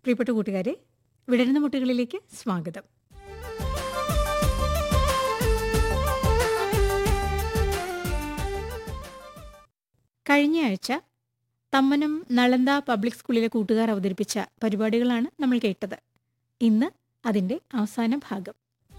പ്രിയപ്പെട്ട കൂട്ടുകാരെ വിടരുന്ന മുട്ടുകളിലേക്ക് സ്വാഗതം കഴിഞ്ഞ ആഴ്ച തമ്മനം നളന്ദ പബ്ലിക് സ്കൂളിലെ കൂട്ടുകാർ അവതരിപ്പിച്ച പരിപാടികളാണ് നമ്മൾ കേട്ടത് ഇന്ന് അതിന്റെ അവസാന ഭാഗം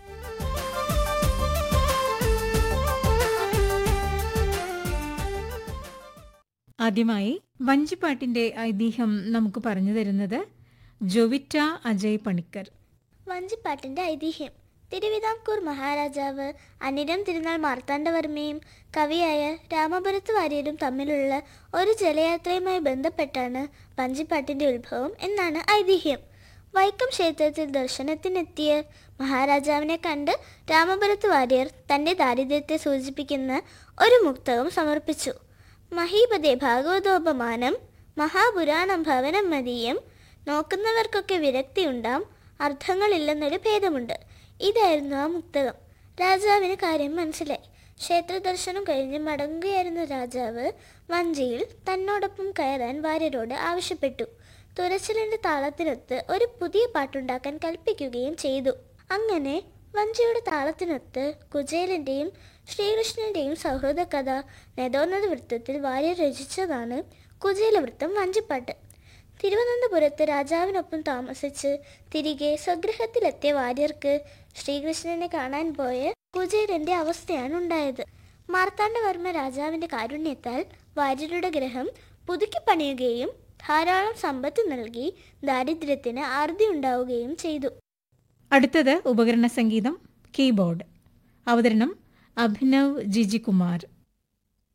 ആദ്യമായി വഞ്ചിപ്പാട്ടിന്റെ ഐതിഹ്യം നമുക്ക് പറഞ്ഞു തരുന്നത് ജൊവിറ്റ അജയ് പണിക്കർ വഞ്ചിപ്പാട്ടിന്റെ ഐതിഹ്യം തിരുവിതാംകൂർ മഹാരാജാവ് അനിരം തിരുനാൾ മാർത്താണ്ഡവർമ്മയും കവിയായ രാമപുരത്ത് വാര്യരും തമ്മിലുള്ള ഒരു ജലയാത്രയുമായി ബന്ധപ്പെട്ടാണ് വഞ്ചിപ്പാട്ടിന്റെ ഉത്ഭവം എന്നാണ് ഐതിഹ്യം വൈക്കം ക്ഷേത്രത്തിൽ ദർശനത്തിനെത്തിയ മഹാരാജാവിനെ കണ്ട് രാമപുരത്ത് വാര്യർ തന്റെ ദാരിദ്ര്യത്തെ സൂചിപ്പിക്കുന്ന ഒരു മുക്തകം സമർപ്പിച്ചു മഹീപതേ ഭാഗവതോപമാനം മഹാപുരാണം ഭവനം മതീയം നോക്കുന്നവർക്കൊക്കെ വിരക്തിയുണ്ടാം അർത്ഥങ്ങളില്ലെന്നൊരു ഭേദമുണ്ട് ഇതായിരുന്നു ആ മുക്തകം രാജാവിന് കാര്യം മനസ്സിലായി ക്ഷേത്ര ദർശനം കഴിഞ്ഞ് മടങ്ങുകയായിരുന്ന രാജാവ് വഞ്ചിയിൽ തന്നോടൊപ്പം കയറാൻ വാര്യരോട് ആവശ്യപ്പെട്ടു തുരച്ചിലിന്റെ താളത്തിനൊത്ത് ഒരു പുതിയ പാട്ടുണ്ടാക്കാൻ കൽപ്പിക്കുകയും ചെയ്തു അങ്ങനെ വഞ്ചിയുടെ താളത്തിനൊത്ത് കുചേലന്റെയും ശ്രീകൃഷ്ണന്റെയും സൗഹൃദ കഥ നെതോന്നത വൃത്തത്തിൽ വാര്യർ രചിച്ചതാണ് കുചേലവൃത്തം വഞ്ചിപ്പാട്ട് തിരുവനന്തപുരത്ത് രാജാവിനൊപ്പം താമസിച്ച് തിരികെ സ്വഗൃഹത്തിലെത്തിയ വാര്യർക്ക് ശ്രീകൃഷ്ണനെ കാണാൻ പോയ കുചേലന്റെ അവസ്ഥയാണ് ഉണ്ടായത് മാർത്താണ്ഡവർമ്മ രാജാവിന്റെ കാരുണ്യത്താൽ വാര്യരുടെ ഗ്രഹം പുതുക്കി പണിയുകയും ധാരാളം സമ്പത്ത് നൽകി ദാരിദ്ര്യത്തിന് അറുതി ഉണ്ടാവുകയും ചെയ്തു അടുത്തത് ഉപകരണ സംഗീതം കീബോർഡ് അവതരണം അഭിനവ് ജിജികുമാർ